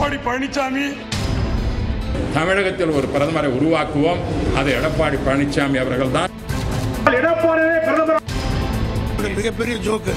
எடப்பாடி பழனிசாமி தமிழகத்தில் ஒரு பிரதமரை உருவாக்குவோம் அது எடப்பாடி பழனிசாமி அவர்கள்தான் மிகப்பெரிய ஜோக்கு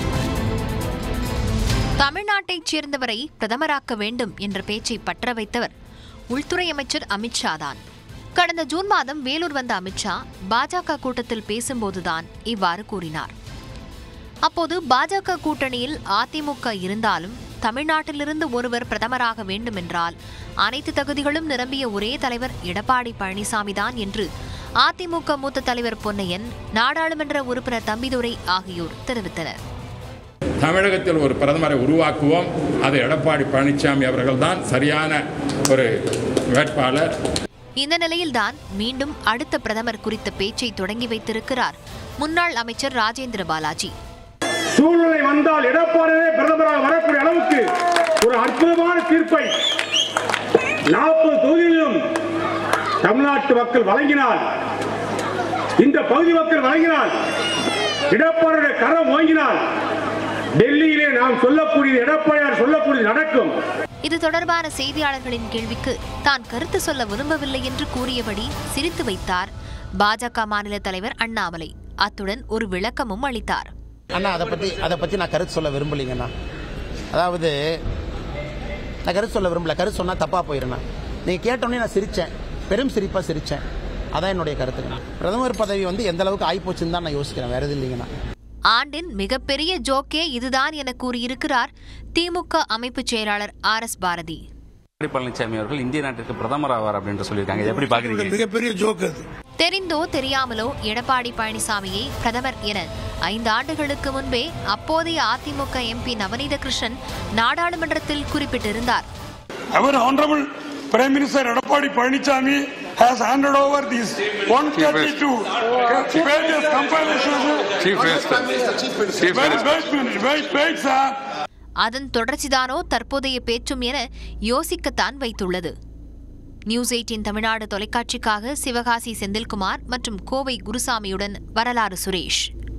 தமிழ்நாட்டைச் சேர்ந்தவரை பிரதமராக்க வேண்டும் என்ற பேச்சை பற்ற வைத்தவர் உள்துறை அமைச்சர் அமித்ஷா தான் கடந்த ஜூன் மாதம் வேலூர் வந்த அமித்ஷா பாஜக கூட்டத்தில் பேசும்போதுதான் இவ்வாறு கூறினார் அப்போது பாஜக கூட்டணியில் அதிமுக இருந்தாலும் தமிழ்நாட்டிலிருந்து ஒருவர் பிரதமராக வேண்டுமென்றால் அனைத்து தகுதிகளும் நிரம்பிய ஒரே தலைவர் எடப்பாடி பழனிசாமி தான் என்று அதிமுக மூத்த தலைவர் பொன்னையன் நாடாளுமன்ற உறுப்பினர் தம்பிதுரை ஆகியோர் தெரிவித்தனர் தமிழகத்தில் ஒரு பிரதமரை உருவாக்குவோம் அது எடப்பாடி பழனிசாமி அவர்கள்தான் சரியான ஒரு வேட்பாளர் இந்த நிலையில்தான் மீண்டும் அடுத்த பிரதமர் குறித்த பேச்சை தொடங்கி வைத்திருக்கிறார் முன்னாள் அமைச்சர் ராஜேந்திர பாலாஜி சூழ்நிலை வந்தால் எடப்பாடியே பிரதமராக வரக்கூடிய அளவுக்கு ஒரு அற்புதமான தீர்ப்பை நாற்பது தொகுதிகளிலும் தமிழ்நாட்டு மக்கள் வழங்கினால் இந்த பகுதி மக்கள் வழங்கினால் எடப்பாடியுடைய கரம் ஓங்கினால் டெல்லியிலே நாம் சொல்லக்கூடியது எடப்பாடியார் சொல்லக்கூடியது நடக்கும் இது தொடர்பான செய்தியாளர்களின் கேள்விக்கு தான் கருத்து சொல்ல விரும்பவில்லை என்று கூறியபடி சிரித்து வைத்தார் பாஜக மாநில தலைவர் அண்ணாமலை அத்துடன் ஒரு விளக்கமும் அளித்தார் அண்ணா அதை பற்றி அதை பற்றி நான் கருத்து சொல்ல விரும்பலைங்கண்ணா அதாவது நான் கருத்து சொல்ல விரும்பல கருத்து சொன்னால் தப்பாக போயிருண்ணா நீங்கள் கேட்டோன்னே நான் சிரித்தேன் பெரும் சிரிப்பாக சிரித்தேன் அதான் என்னுடைய கருத்துங்கண்ணா பிரதமர் பதவி வந்து எந்த அளவுக்கு ஆகிப்போச்சுன்னு தான் நான் யோசிக்கிறேன் வேறு எதுவும் இல்லைங்கண்ணா ஆண்டின் மிகப்பெரிய ஜோக்கே இதுதான் என கூறியிருக்கிறார் திமுக அமைப்பு செயலாளர் ஆர் எஸ் பாரதி எடப்பாடி பழனிசாமி அவர்கள் இந்திய நாட்டிற்கு பிரதமர் ஆவார் அப்படின்னு சொல்லியிருக்காங்க இதை எப்படி பாக்குறீங்க மிகப்பெரிய ஜோக்கு அது தெரிந்தோ தெரியாமலோ எடப்பாடி பழனிசாமியை பிரதமர் என ஐந்து ஆண்டுகளுக்கு முன்பே அப்போதைய அதிமுக எம்பி நவநீத கிருஷ்ணன் நாடாளுமன்றத்தில் குறிப்பிட்டிருந்தார் அவர் honourable prime minister Edappadi Palaniswami has handed over these 132 pages compilation. Chief Minister. Chief Wait, Minister. wait, minute, wait, wait, sir. அதன் தொடர்ச்சிதானோ தற்போதைய பேச்சும் என யோசிக்கத்தான் வைத்துள்ளது நியூஸ் எயிட்டின் தமிழ்நாடு தொலைக்காட்சிக்காக சிவகாசி செந்தில்குமார் மற்றும் கோவை குருசாமியுடன் வரலாறு சுரேஷ்